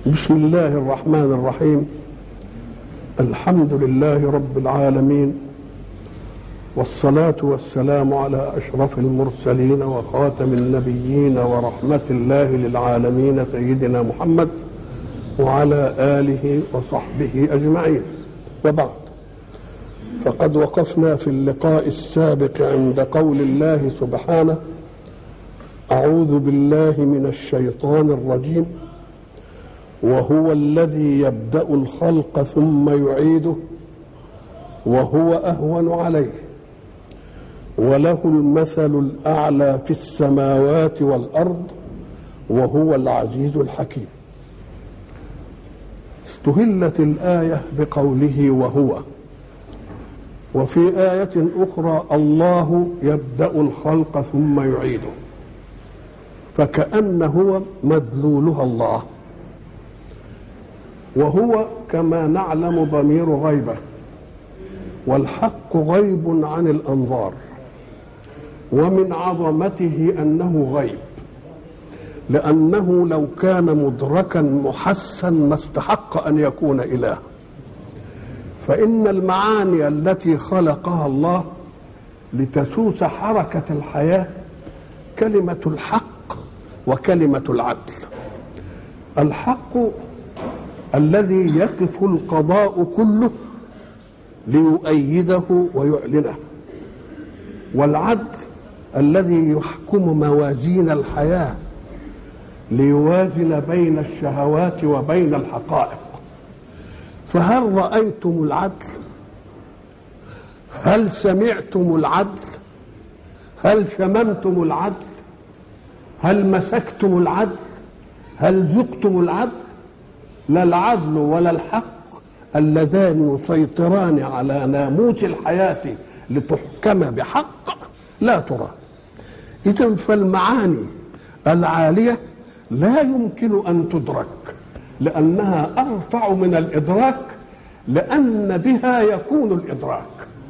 بسم الله الرحمن الرحيم الحمد لله رب العالمين والصلاة والسلام على أشرف المرسلين وخاتم النبيين ورحمة الله للعالمين سيدنا محمد وعلى آله وصحبه أجمعين وبعد فقد وقفنا في اللقاء السابق عند قول الله سبحانه أعوذ بالله من الشيطان الرجيم وهو الذي يبدا الخلق ثم يعيده وهو اهون عليه وله المثل الاعلى في السماوات والارض وهو العزيز الحكيم استهلت الايه بقوله وهو وفي ايه اخرى الله يبدا الخلق ثم يعيده فكان هو مدلولها الله وهو كما نعلم ضمير غيبه والحق غيب عن الانظار ومن عظمته انه غيب لانه لو كان مدركا محسا ما استحق ان يكون اله فان المعاني التي خلقها الله لتسوس حركه الحياه كلمه الحق وكلمه العدل الحق الذي يقف القضاء كله ليؤيده ويعلنه والعدل الذي يحكم موازين الحياه ليوازن بين الشهوات وبين الحقائق فهل رايتم العدل هل سمعتم العدل هل شممتم العدل هل مسكتم العدل هل ذقتم العدل لا العدل ولا الحق اللذان يسيطران على ناموس الحياة لتحكم بحق لا ترى إذا فالمعاني العالية لا يمكن أن تدرك لأنها أرفع من الإدراك لأن بها يكون الإدراك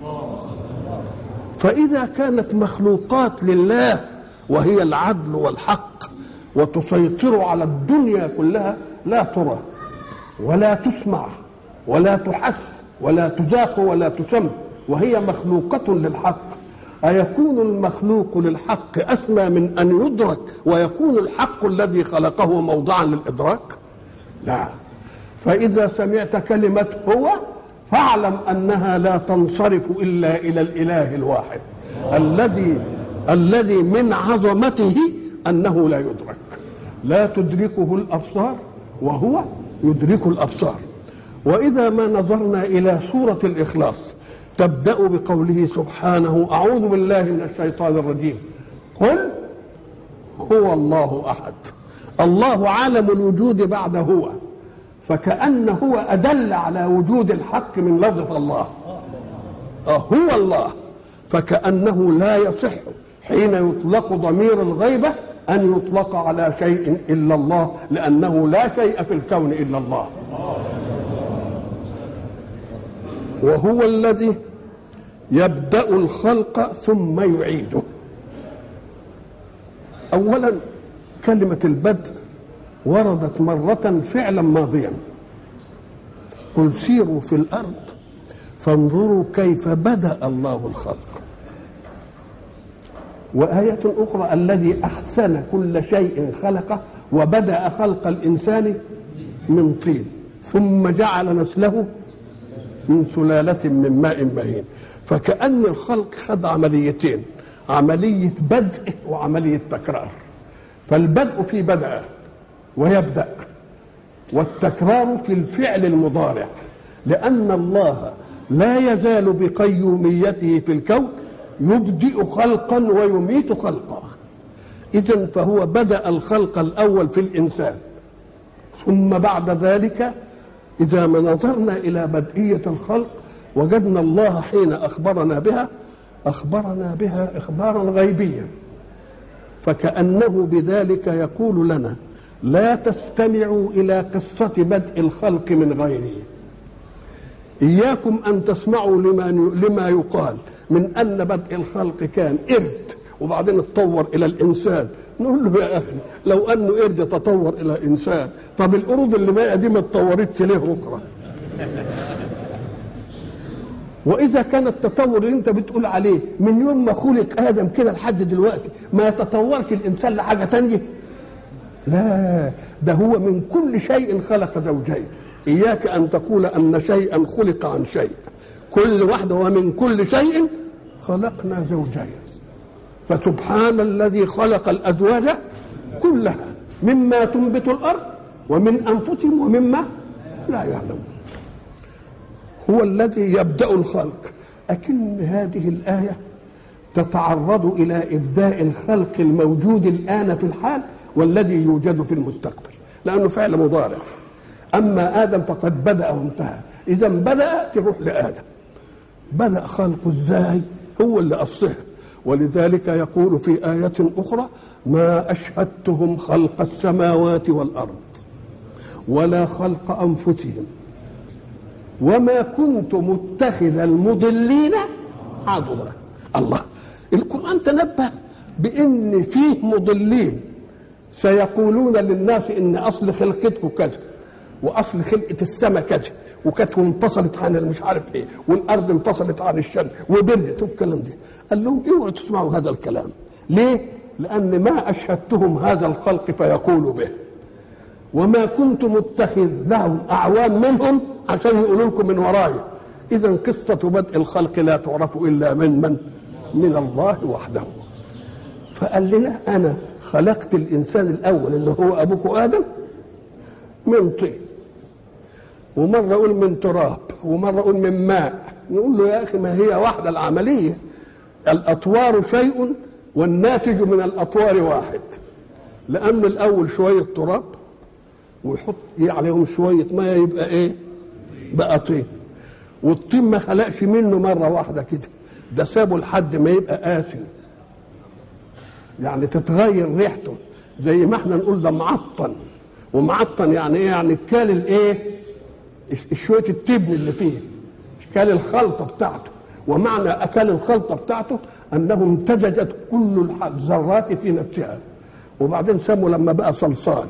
فإذا كانت مخلوقات لله وهي العدل والحق وتسيطر على الدنيا كلها لا ترى ولا تسمع ولا تحس ولا تذاق ولا تسم وهي مخلوقة للحق أيكون المخلوق للحق أسمى من أن يدرك ويكون الحق الذي خلقه موضعا للإدراك لا فإذا سمعت كلمة هو فاعلم أنها لا تنصرف إلا إلى الإله الواحد الذي الذي من عظمته أنه لا يدرك لا تدركه الأبصار وهو يدرك الابصار واذا ما نظرنا الى سوره الاخلاص تبدا بقوله سبحانه اعوذ بالله من الشيطان الرجيم قل هو الله احد الله عالم الوجود بعد هو فكأن هو أدل على وجود الحق من لفظة الله هو الله فكأنه لا يصح حين يطلق ضمير الغيبة أن يطلق على شيء إلا الله لأنه لا شيء في الكون إلا الله وهو الذي يبدأ الخلق ثم يعيده أولا كلمة البدء وردت مرة فعلا ماضيا قل سيروا في الأرض فانظروا كيف بدأ الله الخلق وآية أخرى الذي أحسن كل شيء خلقه وبدأ خلق الإنسان من طين ثم جعل نسله من سلالة من ماء مهين فكأن الخلق خد عمليتين عملية بدء وعملية تكرار فالبدء في بدأ ويبدأ والتكرار في الفعل المضارع لأن الله لا يزال بقيوميته في الكون يبدئ خلقا ويميت خلقا اذا فهو بدا الخلق الاول في الانسان ثم بعد ذلك اذا ما نظرنا الى بدئيه الخلق وجدنا الله حين اخبرنا بها اخبرنا بها اخبارا غيبيا فكانه بذلك يقول لنا لا تستمعوا الى قصه بدء الخلق من غيره إياكم أن تسمعوا لما لما يقال من أن بدء الخلق كان قرد وبعدين اتطور إلى الإنسان نقول له يا اخي لو انه قرد تطور الى انسان طب القرود اللي بقى دي ما اتطورتش ليه اخرى واذا كان التطور اللي انت بتقول عليه من يوم ما خلق ادم كده لحد دلوقتي ما يتطورش الانسان لحاجه تانية لا ده هو من كل شيء خلق زوجين اياك ان تقول ان شيئا خلق عن شيء كل واحده ومن كل شيء خلقنا زوجين فسبحان الذي خلق الازواج كلها مما تنبت الارض ومن انفسهم ومما لا يعلمون هو الذي يبدا الخلق لكن هذه الايه تتعرض الى ابداء الخلق الموجود الان في الحال والذي يوجد في المستقبل لانه فعل مضارع اما ادم فقد بدا وانتهى اذا بدا تروح لادم بدا خلقه ازاي هو اللي قصها ولذلك يقول في آية أخرى ما أشهدتهم خلق السماوات والأرض ولا خلق أنفسهم وما كنت متخذ المضلين عضدا الله القرآن تنبه بأن فيه مضلين سيقولون للناس إن أصل خلقتكم كذا وأصل خلقة السماء كذا وكانت انفصلت عن المش عارف ايه والارض انفصلت عن الشمس وبردت والكلام ده قال لهم اوعوا تسمعوا هذا الكلام ليه لان ما اشهدتهم هذا الخلق فيقولوا به وما كنت متخذ لهم اعوان منهم عشان يقولوا لكم من ورايا اذا قصه بدء الخلق لا تعرف الا من من من الله وحده فقال لنا انا خلقت الانسان الاول اللي هو ابوكم ادم من طين ومره اقول من تراب ومره اقول من ماء نقول له يا اخي ما هي واحده العمليه الاطوار شيء والناتج من الاطوار واحد لان الاول شويه تراب ويحط عليهم شويه ميه يبقى ايه بقى طين والطين ما خلقش منه مره واحده كده ده سابه لحد ما يبقى قاسي يعني تتغير ريحته زي ما احنا نقول ده معطن ومعطن يعني ايه يعني كال الايه شويه التبن اللي فيه كال الخلطه بتاعته ومعنى اكل الخلطه بتاعته انه امتزجت كل الذرات في نفسها وبعدين سموا لما بقى صلصال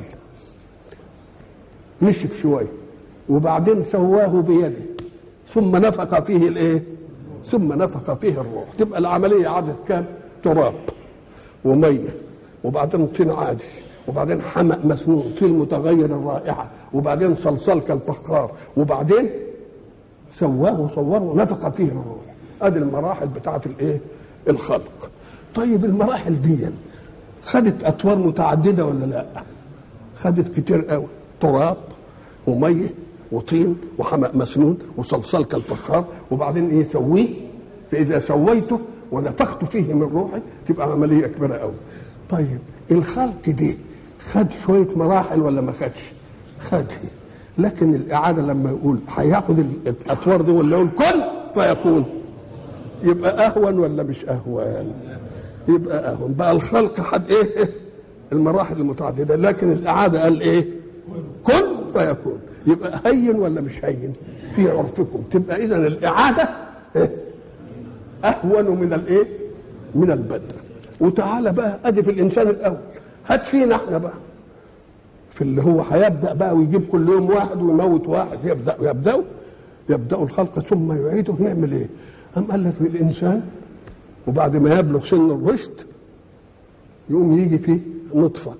نشف شويه وبعدين سواه بيده ثم نفخ فيه الايه ثم نفخ فيه الروح تبقى العمليه عدد كام تراب وميه وبعدين طين عادي وبعدين حمأ مسنون طين متغير الرائحه وبعدين صلصال كالفخار وبعدين سواه وصوره ونفخ فيه الروح ادي المراحل بتاعه الايه الخلق طيب المراحل دي خدت اطوار متعدده ولا لا خدت كتير قوي تراب وميه وطين وحمأ مسنون وصلصال كالفخار وبعدين ايه سويه فاذا سويته ونفخت فيه من روحي تبقى عمليه كبيره قوي طيب الخلق دي خد شويه مراحل ولا ما خدش خد لكن الاعاده لما يقول هياخد الاطوار دي ولا يقول كن فيكون يبقى اهون ولا مش اهون يبقى اهون بقى الخلق حد ايه المراحل المتعدده لكن الاعاده قال ايه كن فيكون يبقى هين ولا مش هين في عرفكم تبقى اذا الاعاده إيه؟ اهون من الايه من البدء وتعالى بقى ادي في الانسان الاول هات فينا احنا بقى في اللي هو هيبدا بقى ويجيب كل يوم واحد ويموت واحد يبدا يبداوا يبداوا الخلق ثم يعيدوا نعمل ايه؟ أم قال لك في الانسان وبعد ما يبلغ سن الرشد يقوم يجي فيه نطفه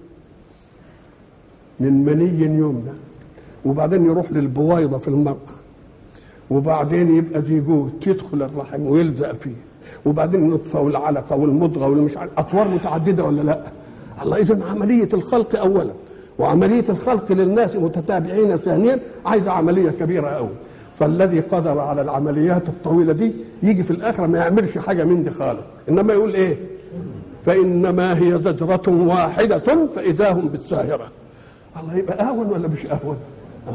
من مني يمنى وبعدين يروح للبويضه في المراه وبعدين يبقى زيجوت يدخل الرحم ويلزق فيه وبعدين النطفه والعلقه والمضغه والمش عارف اطوار متعدده ولا لا؟ الله اذا عمليه الخلق اولا وعمليه الخلق للناس متتابعين ثانيا عايزه عمليه كبيره قوي فالذي قدر على العمليات الطويله دي يجي في الاخره ما يعملش حاجه من دي خالص انما يقول ايه؟ فانما هي زجره واحده فاذا هم بالساهره الله يبقى اهون ولا مش اهون؟ آه.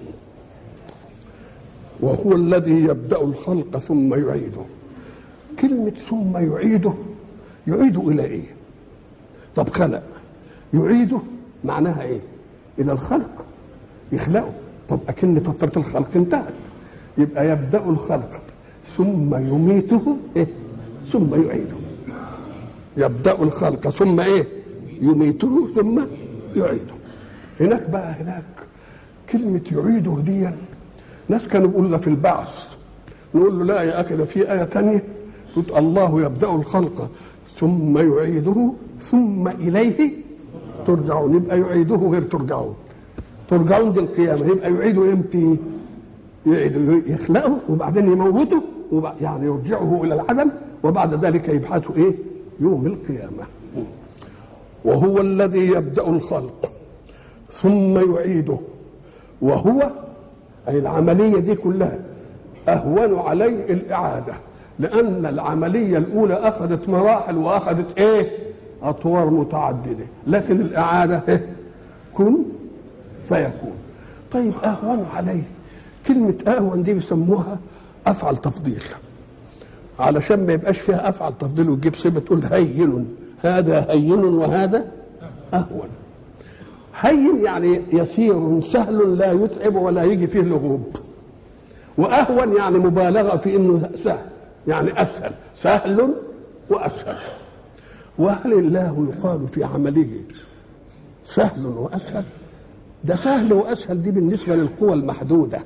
وهو الذي يبدا الخلق ثم يعيده كلمه ثم يعيده يعيد الى ايه طب خلق يعيده معناها ايه الى الخلق يخلقه طب اكن فتره الخلق انتهت يبقى يبدا الخلق ثم يميته إيه؟ ثم يعيده يبدا الخلق ثم ايه يميته ثم يعيده هناك بقى هناك كلمة يعيده دي ناس كانوا بيقولوا في البعث نقول له لا يا أخي ده في آية تانية تقول الله يبدأ الخلق ثم يعيده ثم إليه ترجعون يبقى يعيده غير ترجعون ترجعون دي القيامة يبقى يعيده امتى يعيده يخلقه وبعدين يموته وبعد يعني يرجعه إلى العدم وبعد ذلك يبحثه إيه يوم القيامة وهو الذي يبدأ الخلق ثم يعيده وهو أي العملية دي كلها أهون عليه الإعادة لأن العملية الأولى أخذت مراحل وأخذت إيه أطوار متعددة لكن الإعادة إيه؟ كن فيكون طيب أهون عليه كلمة أهون دي بيسموها أفعل تفضيل علشان ما يبقاش فيها أفعل تفضيل وتجيب صفة تقول هين هذا هين وهذا أهون هين يعني يسير سهل لا يتعب ولا يجي فيه لغوب وأهون يعني مبالغة في إنه سهل يعني أسهل سهل وأسهل وهل الله يقال في عمله سهل وأسهل ده سهل وأسهل دي بالنسبة للقوى المحدودة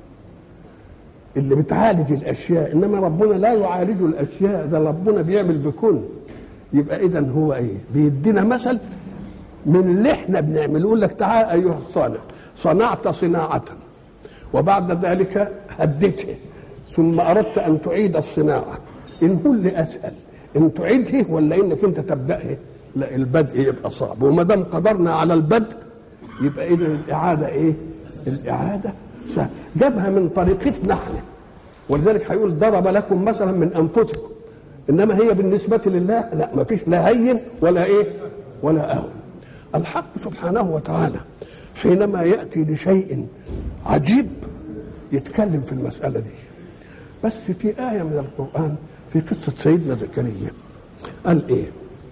اللي بتعالج الأشياء إنما ربنا لا يعالج الأشياء ده ربنا بيعمل بكل يبقى إذا هو إيه بيدينا مثل من اللي احنا بنعمله يقول لك تعال أيها الصانع صنعت صناعة وبعد ذلك هديتها ثم اردت ان تعيد الصناعه ان هو اللي اسهل ان تعيده ولا انك انت تبداه لا البدء يبقى صعب وما دام قدرنا على البدء يبقى اذا الاعاده ايه الاعاده سهل جابها من طريقتنا احنا ولذلك هيقول ضرب لكم مثلا من انفسكم انما هي بالنسبه لله لا ما فيش لا هين ولا ايه ولا اهون الحق سبحانه وتعالى حينما ياتي لشيء عجيب يتكلم في المساله دي بس في آية من القرآن في قصة سيدنا زكريا قال إيه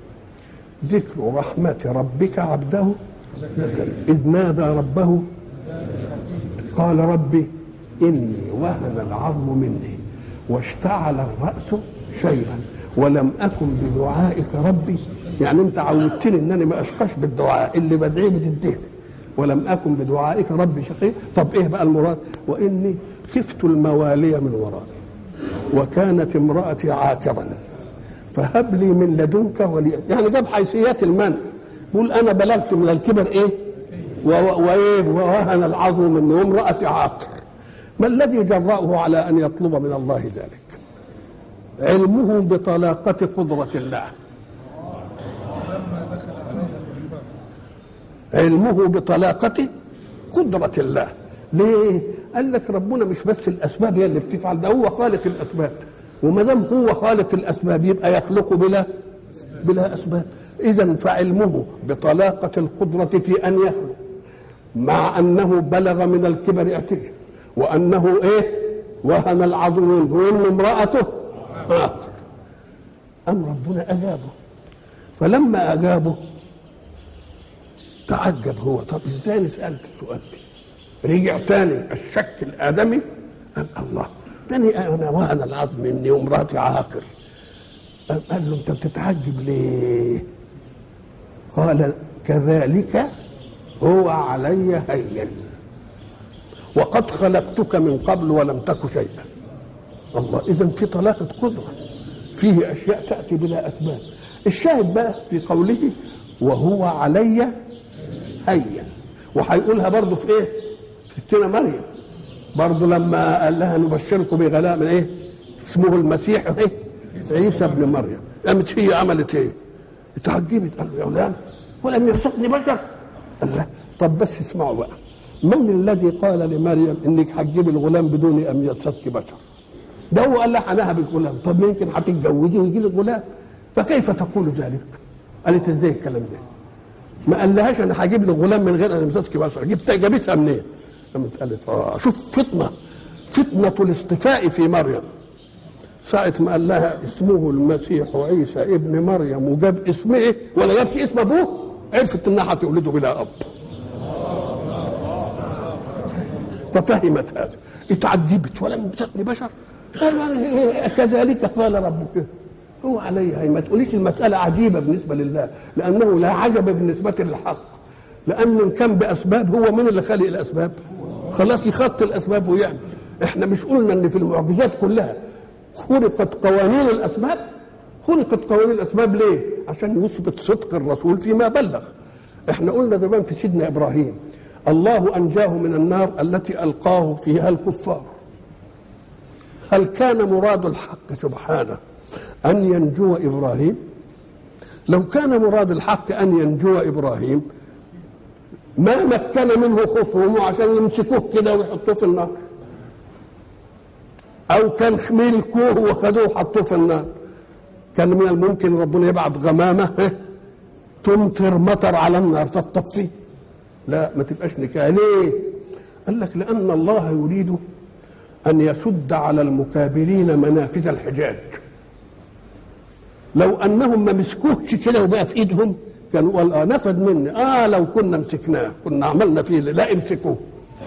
ذكر رحمة ربك عبده زكريا إذ نادى ربه قال ربي إني وهن العظم مني واشتعل الرأس شيبا ولم أكن بدعائك ربي يعني أنت عودتني إنني ما أشقاش بالدعاء اللي بدعيه بتديني ولم أكن بدعائك ربي شقي طب إيه بقى المراد وإني خفت الموالي من ورائي وكانت امرأتي عاكرا فهب لي من لدنك ولي يعني جاب حيثيات المنع يقول انا بلغت من الكبر ايه وايه ووهن العظم مني وامرأتي عاقر ما الذي جرأه على ان يطلب من الله ذلك علمه بطلاقة قدرة الله علمه بطلاقة قدرة الله ليه؟ قال لك ربنا مش بس الاسباب هي اللي بتفعل ده هو خالق الاسباب وما دام هو خالق الاسباب يبقى يخلق بلا بلا اسباب اذا فعلمه بطلاقه القدره في ان يخلق مع انه بلغ من الكبر اتيه وانه ايه وهن العظم منه وان امراته عاقر ام ربنا اجابه فلما اجابه تعجب هو طب ازاي سالت السؤال دي رجع تاني الشك الادمي قال الله تاني انا وهن العظم مني ومراتي عاقر قال له انت بتتعجب ليه قال كذلك هو علي هين وقد خلقتك من قبل ولم تك شيئا الله اذا في طلاقه قدره فيه اشياء تاتي بلا اسباب الشاهد بقى في قوله وهو علي هين وهيقولها برضه في ايه ستنا مريم برضه لما قال لها نبشركم بغلاء من ايه اسمه المسيح ايه عيسى ابن مريم قامت هي عملت ايه اتعجبت قال له يا ولاد ولم يرزقني بشر قال لا طب بس اسمعوا بقى من الذي قال لمريم انك هتجيب الغلام بدون ان يمسسك بشر ده هو قال لها عنها بالغلام طب يمكن هتتجوزي ويجي لك غلام فكيف تقول ذلك قالت ازاي الكلام ده ما قالهاش انا هجيب لك غلام من غير ان يمسسك بشر جبت جابتها منين قامت قالت اه شوف فتنه فتنه الاصطفاء في مريم ساعة ما قال لها اسمه المسيح عيسى ابن مريم وجاب اسمه ايه ولا جابش اسم ابوه عرفت انها هتولده بلا اب ففهمت هذا اتعجبت ولم يمسسني بشر قال كذلك قال ربك هو عليها ما تقوليش المسألة عجيبة بالنسبة لله لأنه لا عجب بالنسبة للحق لأن إن كان بأسباب هو من اللي خلق الأسباب خلاص يخط الأسباب ويعمل احنا مش قلنا ان في المعجزات كلها خلقت قوانين الأسباب خلقت قوانين الأسباب ليه عشان يثبت صدق الرسول فيما بلغ احنا قلنا زمان في سيدنا إبراهيم الله أنجاه من النار التي ألقاه فيها الكفار هل كان مراد الحق سبحانه أن ينجو إبراهيم لو كان مراد الحق أن ينجو إبراهيم ما مكن منه خصومه عشان يمسكوه كده ويحطوه في النار أو كان ملكوه وخدوه وحطوه في النار كان من الممكن ربنا يبعث غمامة تمطر مطر على النار فتطفيه لا ما تبقاش نكاية ليه قال لك لأن الله يريد أن يسد على المكابرين منافذ الحجاج لو أنهم ما مسكوهش كده وبقى في إيدهم كانوا قال آه نفد مني آه لو كنا مسكناه كنا عملنا فيه لا امسكوه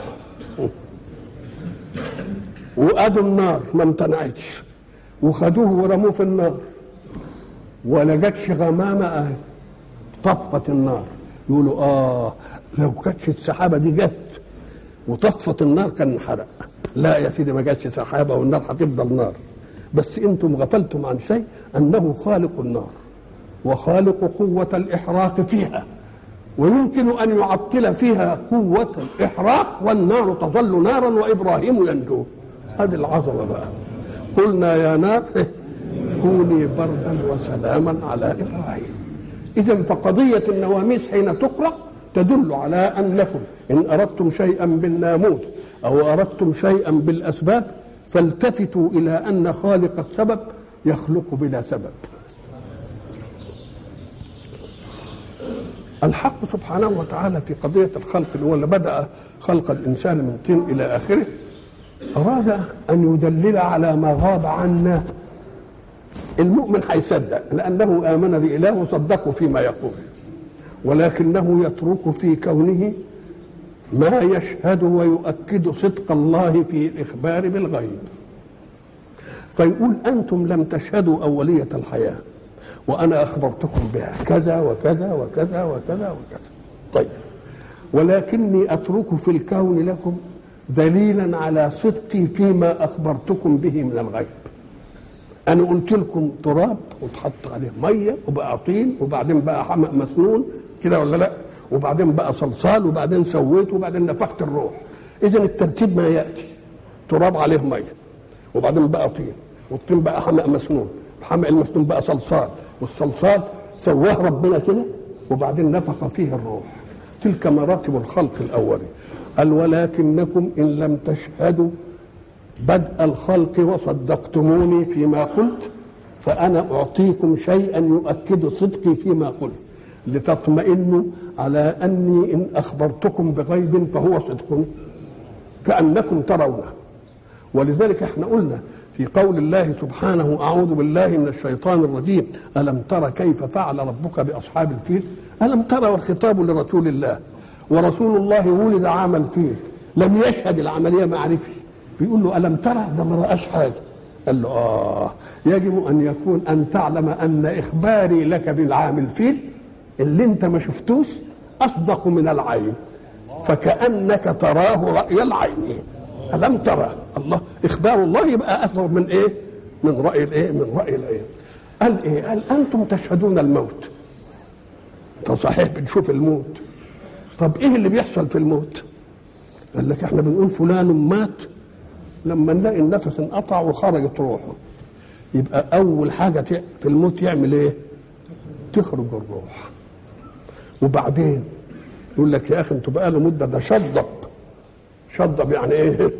وأدوا النار ما امتنعتش وخدوه ورموه في النار ولا جاتش غمامة أهي طفت النار يقولوا آه لو كانتش السحابة دي جت وطفت النار كان انحرق لا يا سيدي ما جاتش سحابة والنار هتفضل نار بس انتم غفلتم عن شيء انه خالق النار وخالق قوة الإحراق فيها ويمكن أن يعطل فيها قوة الإحراق والنار تظل نارا وإبراهيم ينجو هذه العظمة بقى قلنا يا نار كوني بردا وسلاما على إبراهيم إذا فقضية النواميس حين تقرأ تدل على أنكم إن أردتم شيئا بالناموس أو أردتم شيئا بالأسباب فالتفتوا إلى أن خالق السبب يخلق بلا سبب الحق سبحانه وتعالى في قضية الخلق اللي هو اللي بدأ خلق الإنسان من طين إلى آخره أراد أن يدلل على ما غاب عنا المؤمن هيصدق لأنه آمن بإله وصدقه فيما يقول ولكنه يترك في كونه ما يشهد ويؤكد صدق الله في الإخبار بالغيب فيقول أنتم لم تشهدوا أولية الحياة وأنا أخبرتكم بها كذا وكذا وكذا وكذا وكذا طيب ولكني أترك في الكون لكم دليلا على صدقي فيما أخبرتكم به من الغيب أنا قلت لكم تراب وتحط عليه مية وبقى طين وبعدين بقى حمأ مسنون كده ولا لا وبعدين بقى صلصال وبعدين سويت وبعدين نفخت الروح إذا الترتيب ما يأتي تراب عليه مية وبعدين بقى طين والطين بقى حمأ مسنون الحمأ المسنون بقى صلصال والصلصال سواه ربنا كده وبعدين نفخ فيه الروح تلك مراتب الخلق الأولي قال ولكنكم إن لم تشهدوا بدء الخلق وصدقتموني فيما قلت فأنا أعطيكم شيئا يؤكد صدقي فيما قلت لتطمئنوا على أني إن أخبرتكم بغيب فهو صدق كأنكم ترونه ولذلك احنا قلنا في قول الله سبحانه أعوذ بالله من الشيطان الرجيم ألم تر كيف فعل ربك بأصحاب الفيل ألم تر والخطاب لرسول الله ورسول الله ولد عام الفيل لم يشهد العملية معرفي بيقول له ألم ترى ده ما رأش حاجة قال له آه يجب أن يكون أن تعلم أن إخباري لك بالعام الفيل اللي أنت ما شفتوش أصدق من العين فكأنك تراه رأي العين ألم ترى الله إخبار الله يبقى أكبر من إيه من رأي الإيه من رأي العين قال إيه قال أنتم تشهدون الموت طب صحيح بنشوف الموت طب إيه اللي بيحصل في الموت قال لك احنا بنقول فلان مات لما نلاقي النفس انقطع وخرجت روحه يبقى اول حاجه في الموت يعمل ايه تخرج الروح وبعدين يقول لك يا اخي انتوا بقى له مده ده شضب شضب يعني ايه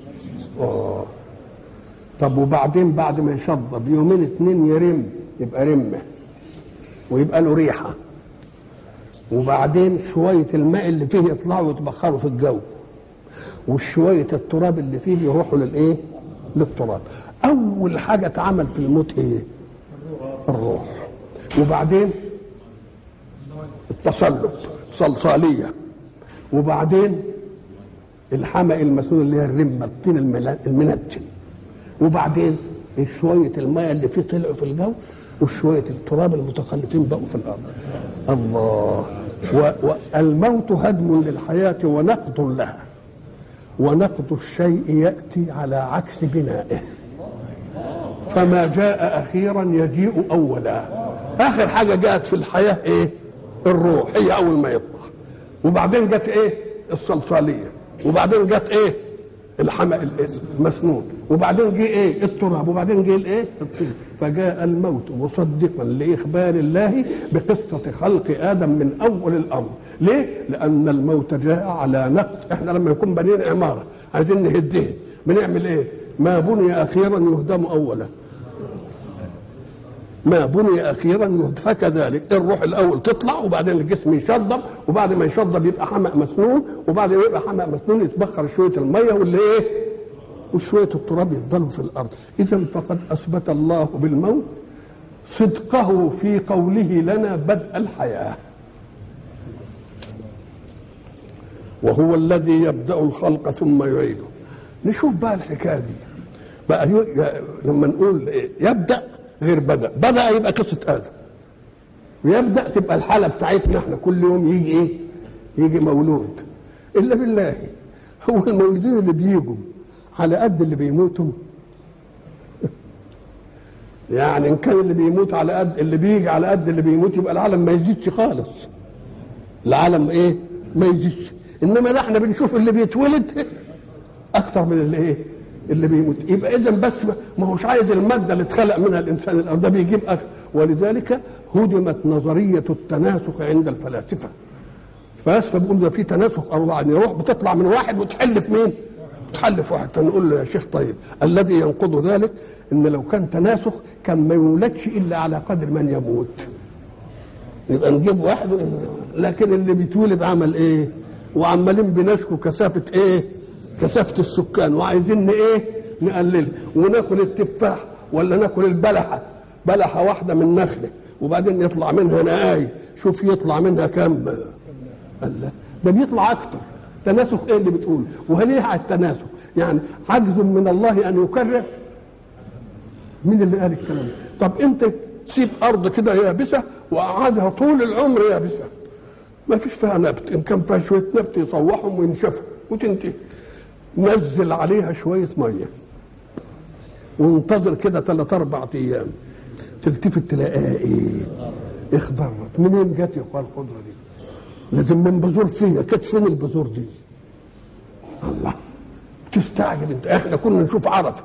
اه طب وبعدين بعد ما يشضب يومين اتنين يرم يبقى رمه ويبقى له ريحه وبعدين شويه الماء اللي فيه يطلعوا ويتبخروا في الجو وشويه التراب اللي فيه يروحوا للايه للتراب اول حاجه اتعمل في الموت ايه الروح وبعدين التصلب صلصاليه وبعدين الحمأ المسنون اللي هي الرمه الطين المنتن وبعدين شويه الميه اللي فيه طلعوا في الجو وشويه التراب المتخلفين بقوا في الارض الله والموت هدم للحياه ونقض لها ونقض الشيء ياتي على عكس بنائه فما جاء اخيرا يجيء اولا اخر حاجه جاءت في الحياه ايه الروح هي اول ما يطلع وبعدين جت ايه الصلصاليه وبعدين جت ايه الحمى المسنون وبعدين جه ايه التراب وبعدين جه الايه الطين فجاء الموت مصدقا لاخبار الله بقصه خلق ادم من اول الامر ليه لان الموت جاء على نقد احنا لما يكون بنين عماره عايزين نهدها بنعمل ايه ما بني اخيرا يهدم اولا ما بني اخيرا يهدم فكذلك الروح الاول تطلع وبعدين الجسم يشضب وبعد ما يشضب يبقى حمأ مسنون وبعد ما يبقى حمأ مسنون يتبخر شويه الميه واللي ايه وشويه التراب يفضلوا في الارض اذا فقد اثبت الله بالموت صدقه في قوله لنا بدء الحياه وهو الذي يبدا الخلق ثم يعيده نشوف بقى الحكايه دي بقى لما نقول يبدا غير بدا بدا يبقى قصه ادم ويبدا تبقى الحاله بتاعتنا احنا كل يوم يجي ايه يجي مولود الا بالله هو المولودين اللي بيجوا على قد اللي بيموتوا يعني ان كان اللي بيموت على قد اللي بيجي على قد اللي بيموت يبقى العالم ما يزيدش خالص العالم ايه ما يزيدش انما ده احنا بنشوف اللي بيتولد اكتر من اللي ايه اللي بيموت يبقى اذا بس ما هوش عايز الماده اللي اتخلق منها الانسان الارض ده بيجيب اكتر ولذلك هدمت نظريه التناسخ عند الفلاسفه الفلاسفه بيقولوا ده في تناسخ ارواح يعني روح بتطلع من واحد وتحل في مين؟ تحل في واحد نقول له يا شيخ طيب الذي ينقض ذلك ان لو كان تناسخ كان ما يولدش الا على قدر من يموت يبقى نجيب واحد لكن اللي بيتولد عمل ايه؟ وعمالين بنشكو كثافه ايه؟ كثافه السكان وعايزين ايه؟ نقللها وناكل التفاح ولا ناكل البلحه بلحه واحده من نخله وبعدين يطلع منها نقاي شوف يطلع منها كم الله ده بيطلع اكتر تناسخ ايه اللي بتقول وهل ايه على التناسخ يعني عجز من الله ان يكرر مين اللي قال الكلام ده طب انت تسيب ارض كده يابسه وقعدها طول العمر يابسه ما فيش فيها نبت ان كان فيها شويه نبت يصوحهم وينشفوا وتنتهي نزل عليها شويه ميه وانتظر كده ثلاث اربع ايام تلتفت تلاقيها ايه اخضرت منين جت يا اخوان الخضره دي لازم من بذور فيها كانت فين البذور دي الله تستعجب انت احنا كنا نشوف عرفه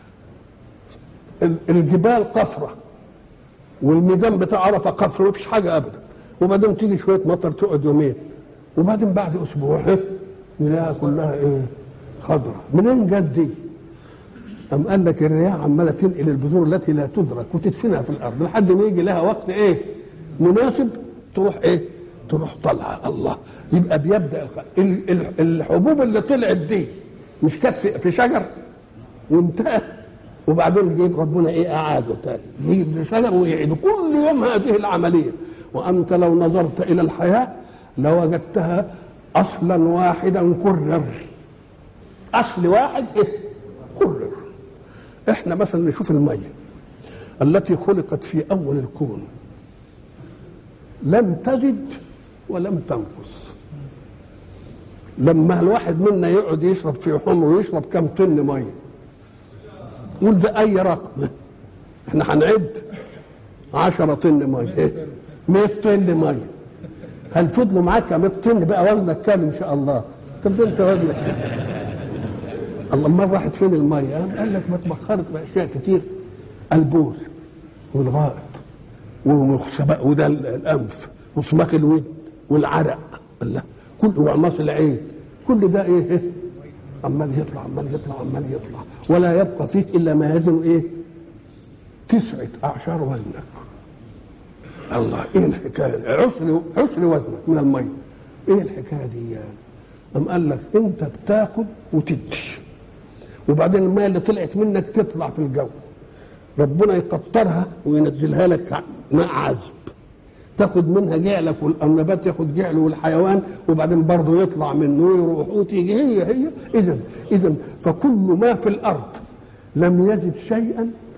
الجبال قفره والميدان بتاع عرفه قفر ما فيش حاجه ابدا وبعدين تيجي شويه مطر تقعد يومين وبعدين بعد اسبوع نلاقيها كلها ايه خضراء منين جت دي؟ أم قال لك الرياح عماله تنقل البذور التي لا تدرك وتدفنها في الارض لحد ما يجي لها وقت ايه؟ مناسب تروح ايه؟ تروح طالعه الله يبقى بيبدا الخ... الحبوب اللي طلعت دي مش كانت في, في شجر وانتهى وبعدين يجيب ربنا ايه اعاده تاني يجيب شجر ويعيد كل يوم هذه العمليه وانت لو نظرت الى الحياه لوجدتها اصلا واحدا كرر اصل واحد ايه كرر احنا مثلا نشوف الميه التي خلقت في اول الكون لم تزد ولم تنقص لما الواحد منا يقعد يشرب في حمر ويشرب كم طن ميه قول ده اي رقم احنا هنعد 10 طن ميه 100 طن ميه هل فضلوا معاك 100 طن بقى وزنك كام ان شاء الله طب انت وزنك كام الله ما راحت فين الميه قال لك ما اتبخرت في اشياء كتير البول والغائط وده الانف وصماخ الودن والعرق الله كل وعماص العين كل ده ايه عمال يطلع عمال يطلع عمال يطلع ولا يبقى فيك الا ما يزن ايه تسعة اعشار وزنك الله ايه الحكايه عسر عسر وزنك من الميه ايه الحكايه دي يعني أم قال لك انت بتاخد وتدي وبعدين الميه اللي طلعت منك تطلع في الجو ربنا يقطرها وينزلها لك ماء عذب تاخد منها جعلك والنبات ياخد جعله والحيوان وبعدين برضه يطلع منه ويروح وتيجي هي هي اذا اذا فكل ما في الارض لم يجد شيئا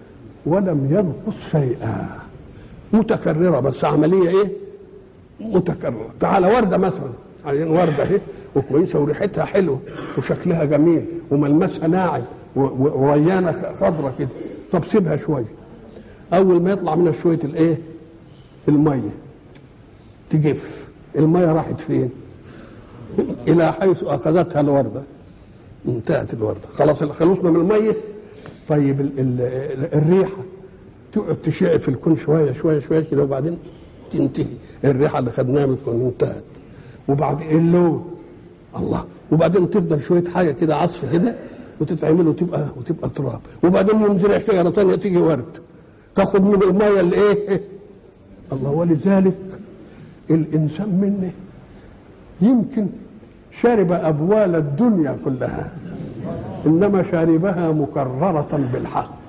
ولم ينقص شيئا متكررة بس عملية ايه متكررة تعال وردة مثلا عايزين وردة اهي وكويسة وريحتها حلوة وشكلها جميل وملمسها ناعم و- و- وريانة خضرة كده طب سيبها شوية أول ما يطلع منها شوية الايه المية تجف المية راحت فين إلى حيث أخذتها الوردة انتهت الوردة خلاص خلصنا من المية طيب ال ال الريحة تقعد تشع في الكون شوية شوية شوية كده وبعدين تنتهي الريحة اللي خدناها من الكون انتهت وبعدين اللون الله وبعدين تفضل شوية حاجة كده عصف كده وتتعمل وتبقى وتبقى تراب وبعدين ينزرع شجرة ثانية تيجي ورد تاخد من المية اللي ايه الله ولذلك الإنسان منه يمكن شرب أبوال الدنيا كلها إنما شربها مكررة بالحق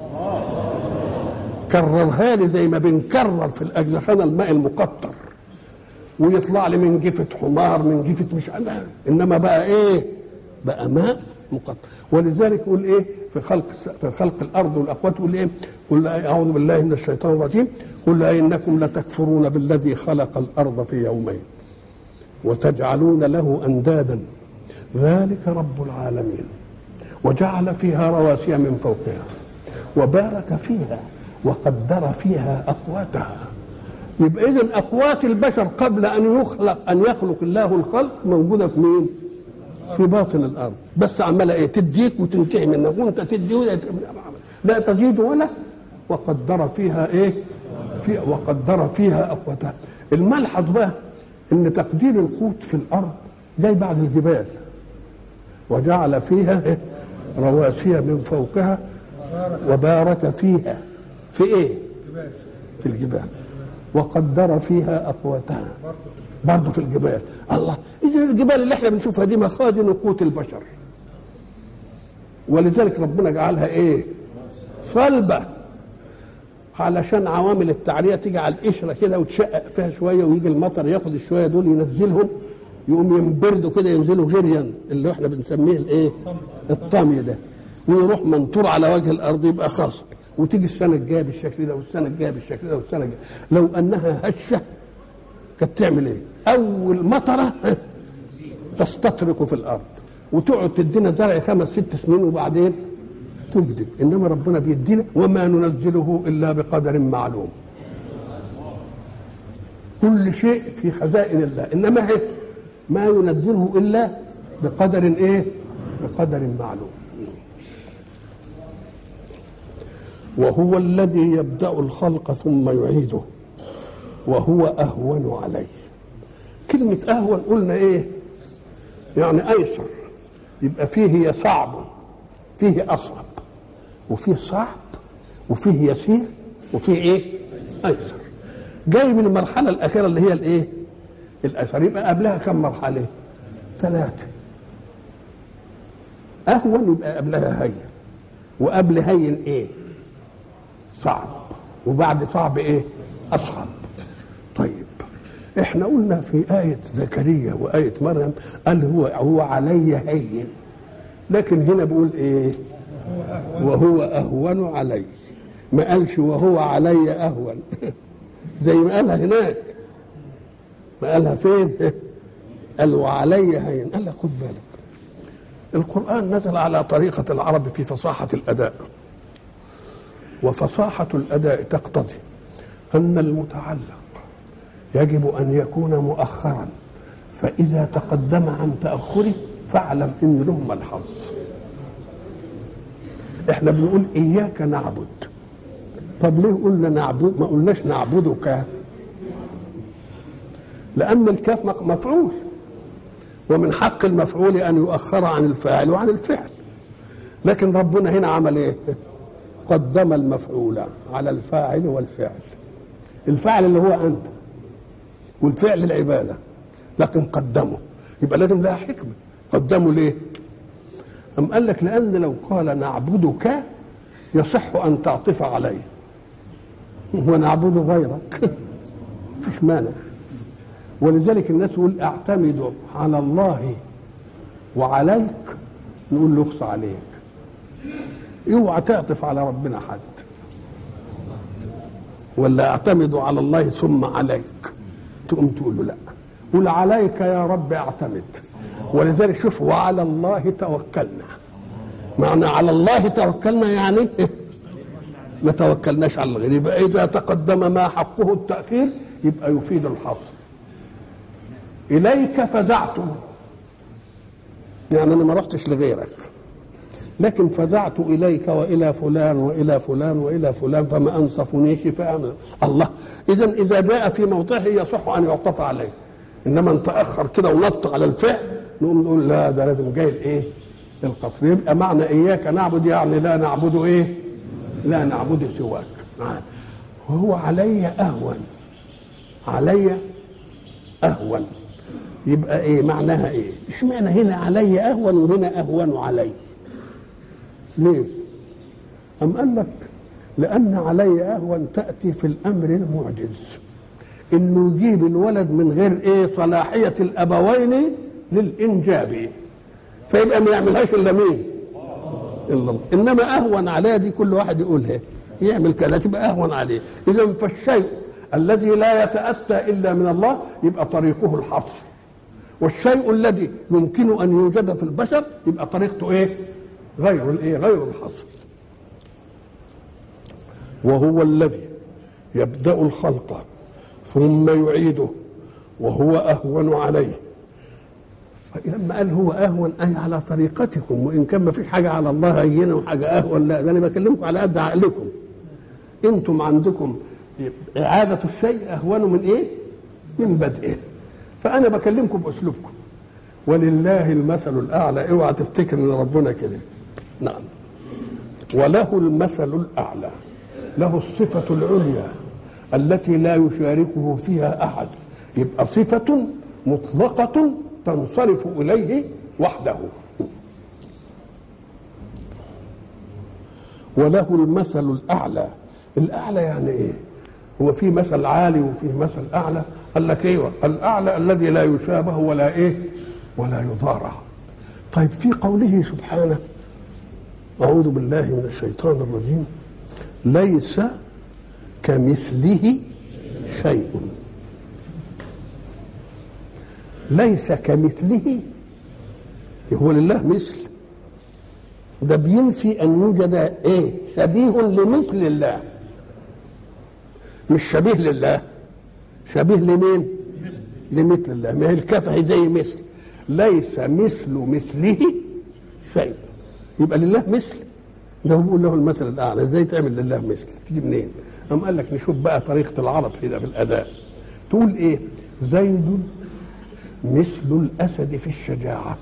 كررها لي زي ما بنكرر في الأجزخانة الماء المقطر ويطلع لي من جفة حمار من جفة مش عارف إنما بقى إيه بقى ماء مقطر ولذلك يقول إيه في خلق في خلق الأرض والأقوات يقول إيه قل أعوذ بالله من الشيطان الرجيم قل إنكم لتكفرون بالذي خلق الأرض في يومين وتجعلون له اندادا ذلك رب العالمين وجعل فيها رواسي من فوقها وبارك فيها وقدر فيها اقواتها يبقى اذا اقوات البشر قبل ان يخلق ان يخلق الله الخلق موجوده في مين؟ في باطن الارض بس عماله ايه تديك وتنتهي منك وانت تدي ولا لا تزيد ولا وقدر فيها ايه؟ في وقدر فيها اقواتها الملحظ بقى ان تقدير القوت في الارض جاي بعد الجبال وجعل فيها إيه؟ رواسي من فوقها وبارك فيها في ايه في الجبال وقدر فيها اقواتها برضه في الجبال الله اذا الجبال اللي احنا بنشوفها دي مخازن قوت البشر ولذلك ربنا جعلها ايه صلبه علشان عوامل التعريه تيجي على القشره كده وتشقق فيها شويه ويجي المطر ياخد الشويه دول ينزلهم يقوم ينبردوا كده ينزلوا غريا اللي احنا بنسميه الايه؟ الطمي ده ويروح منطور على وجه الارض يبقى خصب وتيجي السنه الجايه بالشكل ده والسنه الجايه بالشكل ده والسنه الجايه لو انها هشه كانت تعمل ايه؟ اول مطره تستطرق في الارض وتقعد تدينا زرع خمس ست سنين وبعدين تجدب انما ربنا بيدينا وما ننزله الا بقدر معلوم كل شيء في خزائن الله انما هي ما ينزله الا بقدر ايه بقدر معلوم وهو الذي يبدا الخلق ثم يعيده وهو اهون عليه كلمه اهون قلنا ايه يعني ايسر يبقى فيه صعب فيه اصعب وفيه صعب وفيه يسير وفيه ايه ايسر جاي من المرحله الاخيره اللي هي الايه الايسر يبقى قبلها كم مرحله ثلاثه اهون يبقى قبلها هين وقبل هين ايه صعب وبعد صعب ايه اصعب طيب احنا قلنا في آية زكريا وآية مريم قال هو هو علي هين لكن هنا بيقول ايه وهو اهون علي ما قالش وهو علي اهون زي ما قالها هناك ما قالها فين قال وعلي هين قال لك خد بالك القرآن نزل على طريقة العرب في فصاحة الأداء وفصاحة الأداء تقتضي أن المتعلق يجب أن يكون مؤخرا فإذا تقدم عن تأخره فاعلم إن له ملحظ احنا بنقول إياك نعبد طب ليه قلنا نعبد ما قلناش نعبدك لأن الكاف مفعول ومن حق المفعول أن يؤخر عن الفاعل وعن الفعل لكن ربنا هنا عمل ايه قدم المفعول على الفاعل والفعل الفاعل اللي هو أنت والفعل العبادة لكن قدمه يبقى لازم لها حكمة قدمه ليه أم قال لك لأن لو قال نعبدك يصح أن تعطف عليه ونعبد غيرك مفيش مانع ولذلك الناس يقول اعتمد على الله وعليك نقول له اخص عليك اوعى تعطف على ربنا حد ولا اعتمد على الله ثم عليك تقوم تقول له لا قل عليك يا رب اعتمد ولذلك شوف وعلى الله توكلنا معنى على الله توكلنا يعني ما توكلناش على الغير يبقى اذا تقدم ما حقه التاخير يبقى يفيد الحصر اليك فزعت يعني انا ما رحتش لغيرك لكن فزعت اليك والى فلان والى فلان والى فلان فما انصفنيش فانا الله اذا اذا جاء في موضعه يصح ان يعطف عليه انما ان تاخر كده ونط على الفعل نقوم نقول لا ده لازم جاي الايه القصر يبقى معنى اياك نعبد يعني لا نعبد ايه لا نعبد سواك نعم. وهو علي اهون علي اهون يبقى ايه معناها ايه اشمعنى هنا علي اهون وهنا اهون علي ليه ام قال لك لان علي اهون تاتي في الامر المعجز انه يجيب الولد من غير ايه صلاحيه الابوين للانجاب فيبقى ما يعملهاش الا مين الا الله انما اهون عليها دي كل واحد يقولها يعمل كذا تبقى اهون عليه اذا فالشيء الذي لا يتاتى الا من الله يبقى طريقه الحصر والشيء الذي يمكن ان يوجد في البشر يبقى طريقته ايه غير الايه غير الحصر وهو الذي يبدا الخلق ثم يعيده وهو اهون عليه لما قال هو اهون اي على طريقتكم وان كان ما فيش حاجه على الله هينه وحاجه اهون لا ده انا بكلمكم على قد عقلكم انتم عندكم اعاده الشيء اهون من ايه؟ من بدئه فانا بكلمكم باسلوبكم ولله المثل الاعلى اوعى تفتكر ان ربنا كده نعم وله المثل الاعلى له الصفه العليا التي لا يشاركه فيها احد يبقى صفه مطلقه تنصرف اليه وحده وله المثل الاعلى الاعلى يعني ايه هو في مثل عالي وفي مثل اعلى قال لك ايوه الاعلى الذي لا يشابه ولا ايه ولا يضارع طيب في قوله سبحانه اعوذ بالله من الشيطان الرجيم ليس كمثله شيء ليس كمثله هو لله مثل ده بينفي ان يوجد ايه شبيه لمثل الله مش شبيه لله شبيه لمين لمثل الله ما هي الكفه زي مثل ليس مثل مثله شيء يبقى لله مثل ده هو بيقول له المثل الاعلى ازاي تعمل لله مثل تيجي منين قام قال لك نشوف بقى طريقه العرب كده في الاداء تقول ايه زيد مثل الاسد في الشجاعه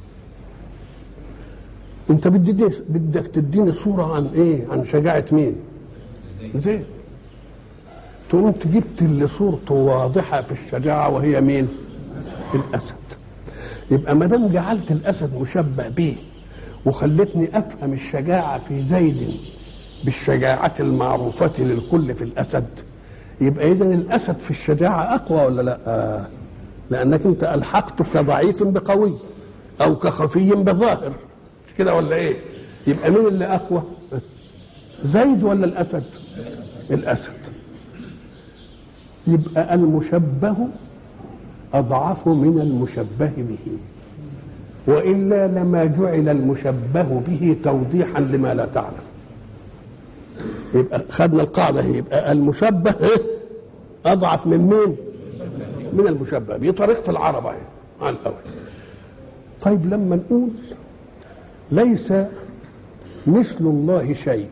انت بدي بدك تديني صوره عن ايه عن شجاعه مين زيد تقوم انت جبت اللي صورته واضحه في الشجاعه وهي مين الاسد يبقى ما دام جعلت الاسد مشبه به وخلتني افهم الشجاعه في زيد بالشجاعه المعروفه للكل في الاسد يبقى اذا الاسد في الشجاعه اقوى ولا لا آه. لانك انت الحقت كضعيف بقوي او كخفي بظاهر مش كده ولا ايه يبقى مين اللي اقوى زيد ولا الاسد الاسد يبقى المشبه اضعف من المشبه به والا لما جعل المشبه به توضيحا لما لا تعلم يبقى خدنا القاعده هي يبقى المشبه اضعف من مين من المشبه به طريقه العرب اهي على الاول طيب لما نقول ليس مثل الله شيء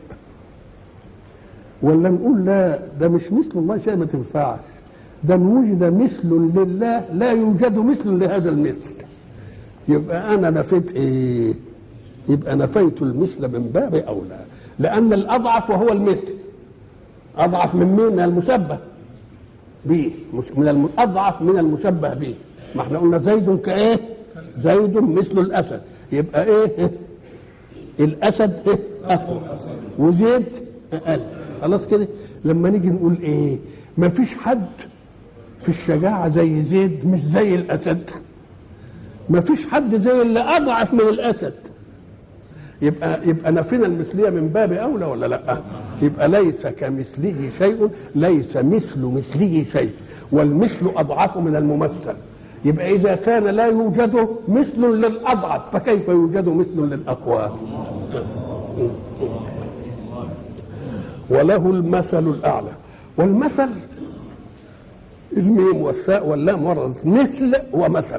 ولا نقول لا ده مش مثل الله شيء ما تنفعش ده وجد مثل لله لا يوجد مثل لهذا المثل يبقى انا نفيت ايه يبقى نفيت المثل من باب اولى لان الاضعف وهو المثل اضعف من مين من المشبه به من الم... اضعف من المشبه به ما احنا قلنا زيد كايه زيد مثل الاسد يبقى ايه الاسد إيه؟ اقوى وزيد اقل خلاص كده لما نيجي نقول ايه ما فيش حد في الشجاعة زي زيد مش زي الأسد ما فيش حد زي اللي أضعف من الأسد يبقى يبقى نفينا المثليه من باب اولى ولا لا يبقى ليس كمثله شيء ليس مثل مثله شيء والمثل اضعف من الممثل يبقى اذا كان لا يوجد مثل للاضعف فكيف يوجد مثل للاقوى وله المثل الاعلى والمثل الميم والثاء واللام وردت مثل ومثل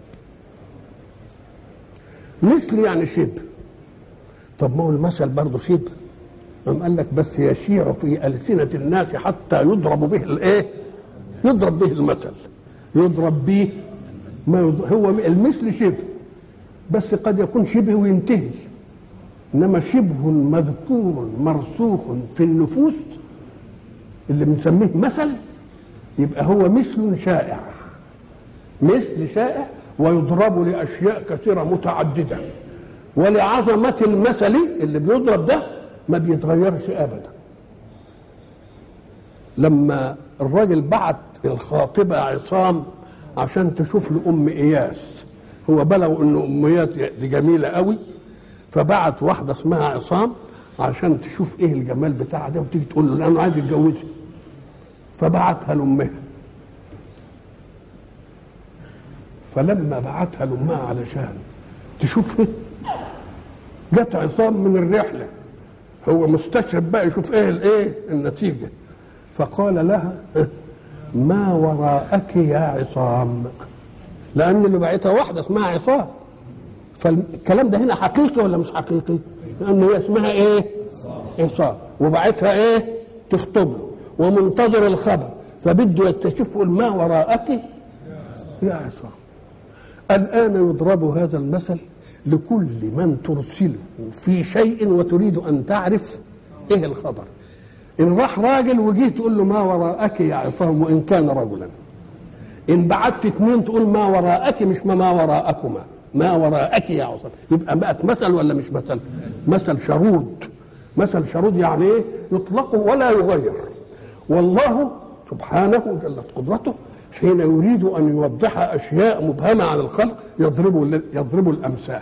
مثل يعني شبه طب ما هو المثل برضه شبه قام قال لك بس يشيع في ألسنة الناس حتى يضرب به الايه؟ يضرب به المثل يضرب به ما يضرب هو المثل شبه بس قد يكون شبه وينتهي انما شبه مذكور مرسوخ في النفوس اللي بنسميه مثل يبقى هو مثل شائع مثل شائع ويضرب لاشياء كثيره متعدده ولعظمه المثل اللي بيضرب ده ما بيتغيرش ابدا لما الراجل بعت الخاطبه عصام عشان تشوف له ام اياس هو بلغ ان ام اياس دي جميله قوي فبعت واحده اسمها عصام عشان تشوف ايه الجمال بتاعها ده وتيجي تقول له لانه عايز يتجوزها فبعتها لامها فلما بعتها لامها علشان تشوفها جت عصام من الرحله هو مستشهد بقى يشوف ايه الايه النتيجه فقال لها ما وراءك يا عصام لان اللي بعتها واحده اسمها عصام فالكلام ده هنا حقيقي ولا مش حقيقي؟ لان هي اسمها ايه؟ عصام وبعتها ايه؟ تخطب له ومنتظر الخبر فبده يكتشف يقول ما وراءك يا عصام الآن يضرب هذا المثل لكل من ترسله في شيء وتريد أن تعرف إيه الخبر إن راح راجل وجيه تقول له ما وراءك يا عصام وإن كان رجلا إن بعت اتنين تقول ما وراءك مش ما, ما وراءكما ما وراءك يا عصام يبقى بقت مثل ولا مش مثل مثل شرود مثل شرود يعني ايه يطلق ولا يغير والله سبحانه جلت قدرته حين يريد ان يوضح اشياء مبهمه عن الخلق يضرب يضرب الامثال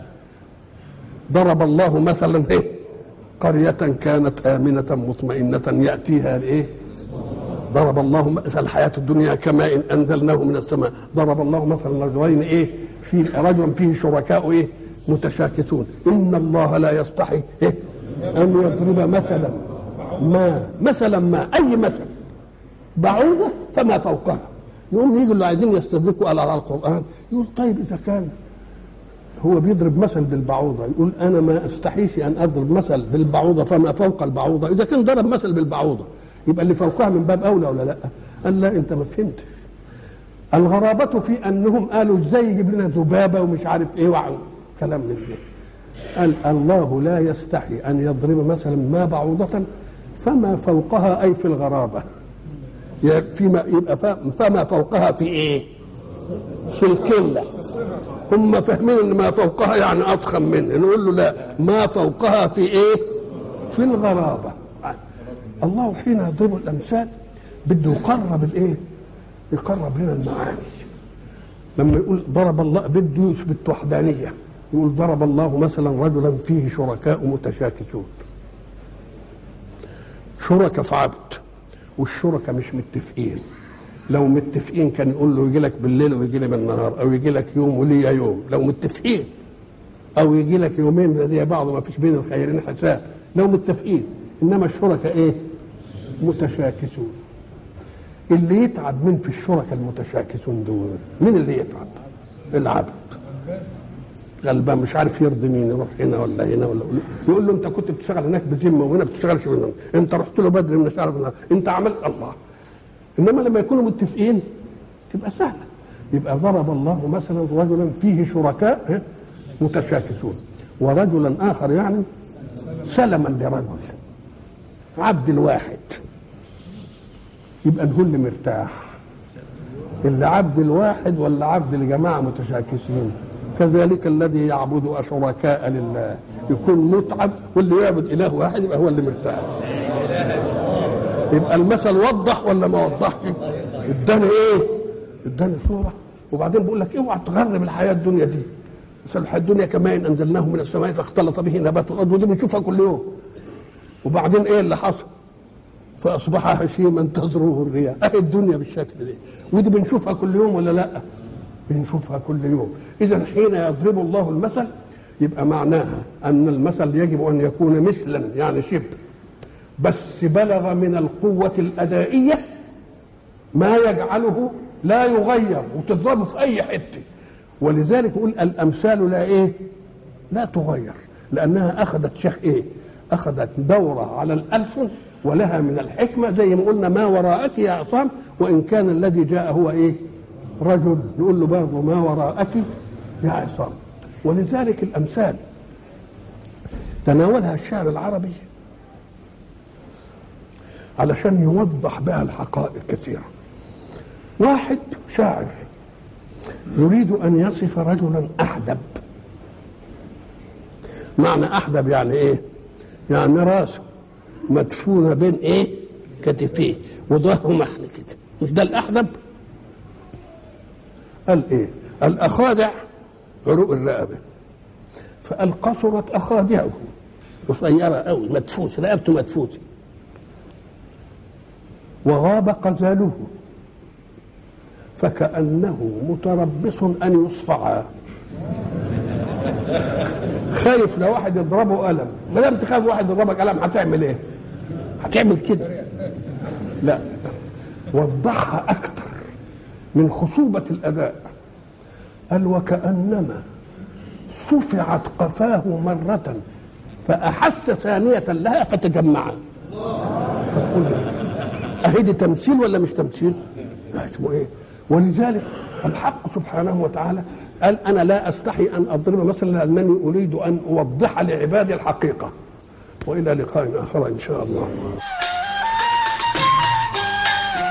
ضرب الله مثلا ايه قرية كانت آمنة مطمئنة يأتيها الايه ضرب الله مثل الحياة الدنيا كماء أنزلناه من السماء ضرب الله مثلا رجلين إيه في رجل فيه شركاء إيه متشاكسون إن الله لا يستحي إيه أن يضرب مثلا ما مثلا ما أي مثل بعوضة فما فوقها يقوم يجي اللي عايزين يستدركوا على القرآن يقول طيب إذا كان هو بيضرب مثل بالبعوضة يقول أنا ما أستحيش أن أضرب مثل بالبعوضة فما فوق البعوضة إذا كان ضرب مثل بالبعوضة يبقى اللي فوقها من باب أولى ولا لا قال لا أنت ما فهمتش الغرابة في أنهم قالوا إزاي يجيب لنا ذبابة ومش عارف إيه وعن كلام من ده قال الله لا يستحي أن يضرب مثلا ما بعوضة فما فوقها أي في الغرابة فيما يبقى فما فوقها في إيه في الكلة هم فاهمين ان ما فوقها يعني اضخم منه نقول له لا ما فوقها في ايه في الغرابه الله حين يضرب الامثال بده يقرب الايه يقرب لنا المعاني لما يقول ضرب الله بده يثبت وحدانيه يقول ضرب الله مثلا رجلا فيه شركاء متشاكسون شركاء في عبد والشركاء مش متفقين لو متفقين كان يقول له يجي لك بالليل ويجي لي بالنهار او يجي لك يوم وليا يوم لو متفقين او يجي لك يومين زي بعض ما فيش بين الخيرين حساب لو متفقين انما الشركاء ايه متشاكسون اللي يتعب من في الشركاء المتشاكسون دول مين اللي يتعب العبد غلبان مش عارف يرضي مين يروح هنا ولا هنا ولا يقول له انت كنت بتشتغل هناك بذمه وهنا بتشتغلش بذمه انت رحت له بدري مش عارف انت عملت الله انما لما يكونوا متفقين تبقى سهله يبقى ضرب الله مثلا رجلا فيه شركاء متشاكسون ورجلا اخر يعني سلما لرجل عبد الواحد يبقى الكل مرتاح اللي عبد الواحد ولا عبد لجماعه متشاكسين كذلك الذي يعبد شركاء لله يكون متعب واللي يعبد اله واحد يبقى هو اللي مرتاح يبقى المثل وضح ولا ما وضحش اداني ايه اداني صوره وبعدين بيقول لك اوعى تغرب الحياه الدنيا دي مثل الدنيا كما إن أنزلناه من السماء فاختلط به نبات الأرض ودي بنشوفها كل يوم وبعدين إيه اللي حصل؟ فأصبح هشيما تزروه الرياح أهي الدنيا بالشكل ده ودي بنشوفها كل يوم ولا لأ؟ بنشوفها كل يوم إذا حين يضرب الله المثل يبقى معناها أن المثل يجب أن يكون مثلا يعني شبه بس بلغ من القوة الأدائية ما يجعله لا يغير وتضربه في أي حتة ولذلك يقول الأمثال لا إيه لا تغير لأنها أخذت شيخ إيه أخذت دورة على الألسن ولها من الحكمة زي ما قلنا ما وراءك يا عصام وإن كان الذي جاء هو إيه رجل نقول له برضه ما وراءك يا عصام ولذلك الأمثال تناولها الشعر العربي علشان يوضح بها الحقائق كثيرة واحد شاعر يريد أن يصف رجلا أحدب معنى أحدب يعني إيه يعني راسه مدفونة بين إيه كتفيه وظهره محن كده مش ده الأحدب قال إيه الأخادع عروق الرقبة فقال قصرت أخادعه قصيرة قوي مدفوس رقبته مدفوسة وغاب قزاله فكأنه متربص أن يصفع خايف لو واحد يضربه قلم ما دام تخاف واحد يضربك قلم هتعمل ايه؟ هتعمل كده لا وضحها أكثر من خصوبة الأداء قال وكأنما صفعت قفاه مرة فأحس ثانية لها فتجمعا تقول أهي دي تمثيل ولا مش تمثيل؟ لا اسمه إيه؟ ولذلك الحق سبحانه وتعالى قال أنا لا أستحي أن أضرب مثلا لأنني أريد أن أوضح لعبادي الحقيقة وإلى لقاء آخر إن شاء الله